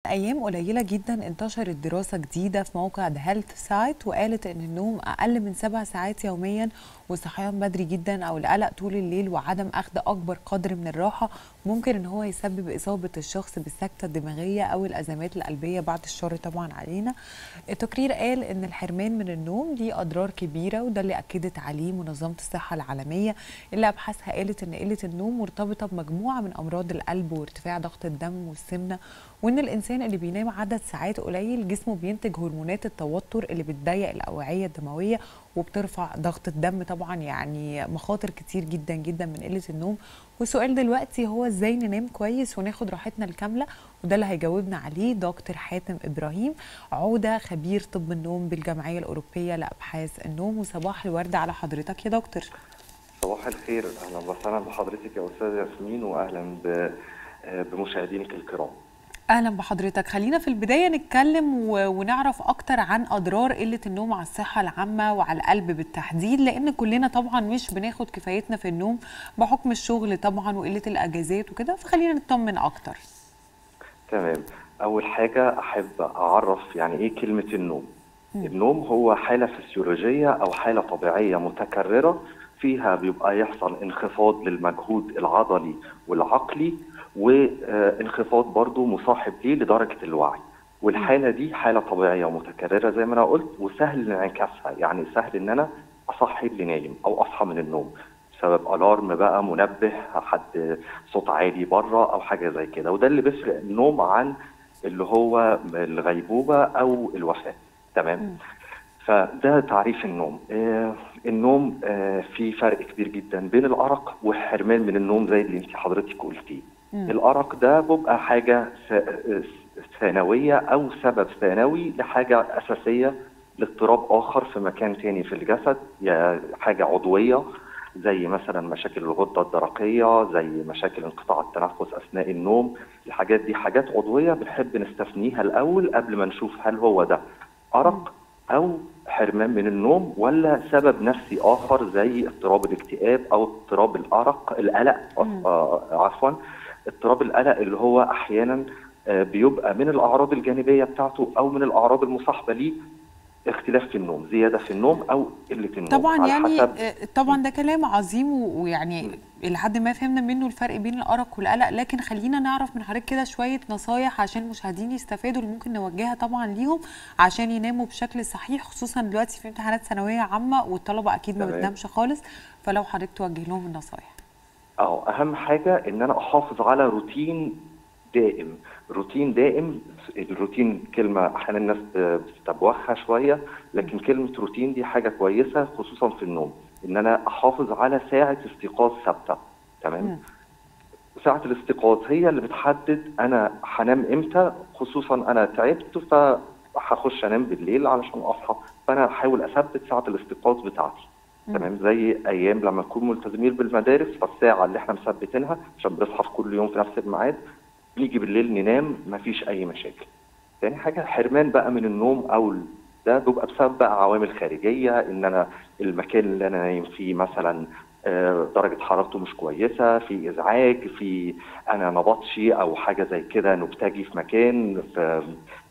ايام قليله جدا انتشرت دراسه جديده في موقع ذا هيلث سايت وقالت ان النوم اقل من سبع ساعات يوميا والصحيان بدري جدا او القلق طول الليل وعدم اخذ اكبر قدر من الراحه ممكن ان هو يسبب اصابه الشخص بالسكته الدماغيه او الازمات القلبيه بعد الشر طبعا علينا التقرير قال ان الحرمان من النوم ليه اضرار كبيره وده اللي اكدت عليه منظمه الصحه العالميه اللي ابحاثها قالت ان قله النوم مرتبطه بمجموعه من امراض القلب وارتفاع ضغط الدم والسمنه وان الانسان اللي بينام عدد ساعات قليل جسمه بينتج هرمونات التوتر اللي بتضيق الاوعيه الدمويه وبترفع ضغط الدم طبعا يعني مخاطر كتير جدا جدا من قله النوم والسؤال دلوقتي هو ازاي ننام كويس وناخد راحتنا الكامله وده اللي هيجاوبنا عليه دكتور حاتم ابراهيم عوده خبير طب النوم بالجمعيه الاوروبيه لابحاث النوم وصباح الورد على حضرتك يا دكتور صباح الخير اهلا وسهلا بحضرتك يا استاذ ياسمين واهلا بمشاهدينك الكرام اهلا بحضرتك خلينا في البدايه نتكلم و... ونعرف اكتر عن اضرار قله النوم على الصحه العامه وعلى القلب بالتحديد لان كلنا طبعا مش بناخد كفايتنا في النوم بحكم الشغل طبعا وقله الاجازات وكده فخلينا نطمن اكتر تمام اول حاجه احب اعرف يعني ايه كلمه النوم م. النوم هو حاله فسيولوجيه او حاله طبيعيه متكرره فيها بيبقى يحصل انخفاض للمجهود العضلي والعقلي وانخفاض برضو مصاحب ليه لدرجة الوعي والحالة دي حالة طبيعية ومتكررة زي ما أنا قلت وسهل انعكاسها يعني سهل إن أنا أصحي اللي نايم أو أصحى من النوم بسبب ألارم بقى منبه حد صوت عالي بره أو حاجة زي كده وده اللي بيفرق النوم عن اللي هو الغيبوبة أو الوفاة تمام فده تعريف النوم آه النوم آه في فرق كبير جدا بين الأرق والحرمان من النوم زي اللي انت حضرتك قلتيه الأرق ده بيبقى حاجة ثانوية أو سبب ثانوي لحاجة أساسية لاضطراب آخر في مكان تاني في الجسد يا حاجة عضوية زي مثلا مشاكل الغدة الدرقية زي مشاكل انقطاع التنفس أثناء النوم الحاجات دي حاجات عضوية بنحب نستثنيها الأول قبل ما نشوف هل هو ده أرق أو حرمان من النوم ولا سبب نفسي آخر زي اضطراب الاكتئاب أو اضطراب الأرق القلق آه عفوا اضطراب القلق اللي هو احيانا بيبقى من الاعراض الجانبيه بتاعته او من الاعراض المصاحبه ليه اختلاف في النوم زياده في النوم او قله النوم طبعا يعني حسب طبعا ده كلام عظيم ويعني لحد ما فهمنا منه الفرق بين الارق والقلق لكن خلينا نعرف من حضرتك كده شويه نصايح عشان المشاهدين يستفادوا اللي ممكن نوجهها طبعا ليهم عشان يناموا بشكل صحيح خصوصا دلوقتي في امتحانات ثانويه عامه والطلبه اكيد ما بتنامش خالص فلو حضرتك توجه لهم النصايح اه اهم حاجه ان انا احافظ على روتين دائم روتين دائم الروتين كلمه احيانا الناس بتبوخها شويه لكن كلمه روتين دي حاجه كويسه خصوصا في النوم ان انا احافظ على ساعه استيقاظ ثابته تمام ساعه الاستيقاظ هي اللي بتحدد انا هنام امتى خصوصا انا تعبت فهخش انام بالليل علشان اصحى فانا احاول اثبت ساعه الاستيقاظ بتاعتي تمام زي ايام لما نكون ملتزمين بالمدارس فالساعه اللي احنا مثبتينها عشان بنصحى في كل يوم في نفس الميعاد نيجي بالليل ننام مفيش اي مشاكل. تاني حاجه حرمان بقى من النوم او ده بيبقى بسبب بقى عوامل خارجيه ان انا المكان اللي انا نايم فيه مثلا درجه حرارته مش كويسه في ازعاج في انا نبطشي او حاجه زي كده نبتجي في مكان في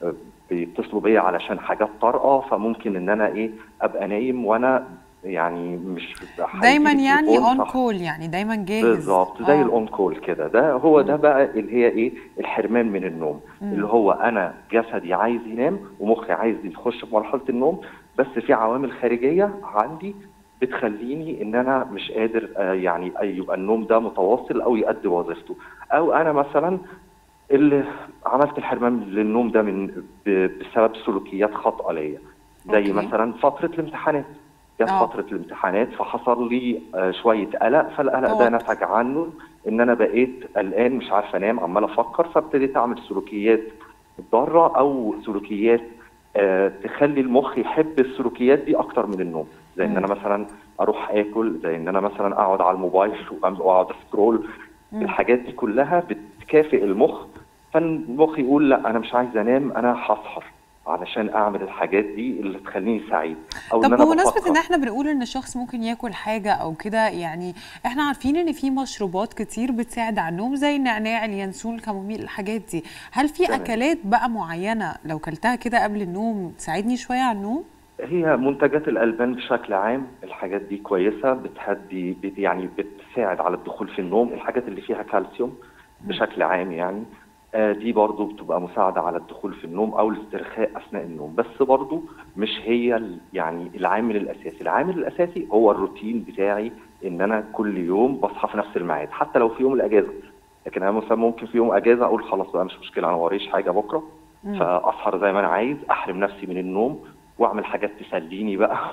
بيتصلوا بيا علشان حاجات طارئه فممكن ان انا ايه ابقى نايم وانا يعني مش دايما يعني اون كول يعني دايما جاهز بالظبط زي الاون كول كده ده هو ده بقى اللي هي ايه الحرمان من النوم مم. اللي هو انا جسدي عايز ينام ومخي عايز يخش في مرحله النوم بس في عوامل خارجيه عندي بتخليني ان انا مش قادر آه يعني يبقى النوم ده متواصل او يؤدي وظيفته او انا مثلا اللي عملت الحرمان للنوم ده من بسبب سلوكيات خاطئه ليا زي أوكي. مثلا فتره الامتحانات جت فتره الامتحانات فحصل لي آه شويه قلق فالقلق ده نتج عنه ان انا بقيت قلقان مش عارف انام عمال افكر فابتديت اعمل سلوكيات ضاره او سلوكيات آه تخلي المخ يحب السلوكيات دي اكتر من النوم زي ان انا مثلا اروح اكل زي ان انا مثلا اقعد على الموبايل واقعد سكرول الحاجات دي كلها بتكافئ المخ فالمخ يقول لا انا مش عايز انام انا هسهر علشان اعمل الحاجات دي اللي تخليني سعيد او ان طب انا بمناسبة بفكر ان احنا بنقول ان الشخص ممكن ياكل حاجة او كده يعني احنا عارفين ان في مشروبات كتير بتساعد على النوم زي النعناع اليانسون الكموميل الحاجات دي هل في تمام. اكلات بقى معينة لو كلتها كده قبل النوم تساعدني شوية على النوم؟ هي منتجات الألبان بشكل عام الحاجات دي كويسة بتهدي بت يعني بتساعد على الدخول في النوم الحاجات اللي فيها كالسيوم بشكل عام يعني آه دي برضو بتبقى مساعدة على الدخول في النوم أو الاسترخاء أثناء النوم بس برضو مش هي ال- يعني العامل الأساسي العامل الأساسي هو الروتين بتاعي إن أنا كل يوم بصحى في نفس الميعاد حتى لو في يوم الأجازة لكن أنا مثلا ممكن في يوم أجازة أقول خلاص بقى مش مشكلة أنا وريش حاجة بكرة فأسهر زي ما أنا عايز أحرم نفسي من النوم واعمل حاجات تسليني بقى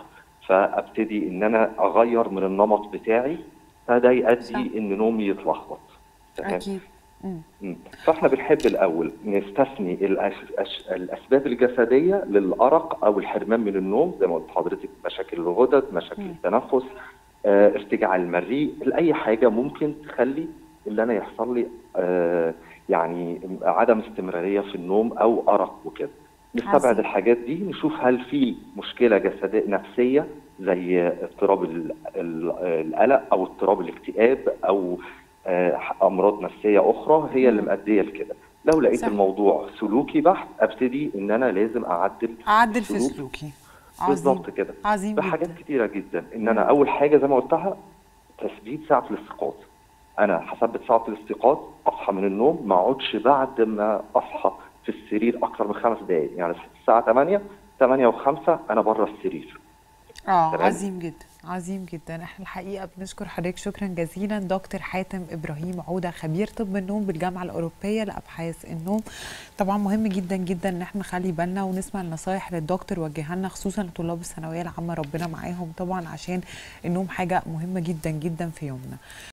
فابتدي ان انا اغير من النمط بتاعي فده صح. يؤدي ان نومي يتلخبط تمام اكيد مم. مم. فاحنا بنحب الاول نستثني الأش... أش... الاسباب الجسديه للارق او الحرمان من النوم زي ما قلت لحضرتك مشاكل الغدد مشاكل مم. التنفس آه، ارتجاع المريء لاي حاجه ممكن تخلي اللي انا يحصل لي آه، يعني عدم استمراريه في النوم او ارق وكده نستبعد عظيم. الحاجات دي نشوف هل في مشكله جسديه نفسيه زي اضطراب ال- ال- القلق او اضطراب الاكتئاب او آه، امراض نفسيه اخرى هي اللي مم. مؤديه لكده لو لقيت صح. الموضوع سلوكي بحت ابتدي ان انا لازم اعدل اعدل في السلوك. سلوكي عظيم بالظبط كده عظيم بحاجات جدا كتيره جدا ان انا اول حاجه زي ما قلتها تثبيت ساعه الاستيقاظ انا هثبت ساعه الاستيقاظ اصحى من النوم ما اقعدش بعد ما اصحى في السرير اكتر من خمس دقائق يعني الساعه 8 8 و5 انا بره السرير اه تمام. عظيم جدا عظيم جدا احنا الحقيقه بنشكر حضرتك شكرا جزيلا دكتور حاتم ابراهيم عوده خبير طب النوم بالجامعه الاوروبيه لابحاث النوم طبعا مهم جدا جدا ان احنا نخلي بالنا ونسمع النصايح اللي الدكتور وجهها لنا خصوصا لطلاب الثانويه العامه ربنا معاهم طبعا عشان النوم حاجه مهمه جدا جدا في يومنا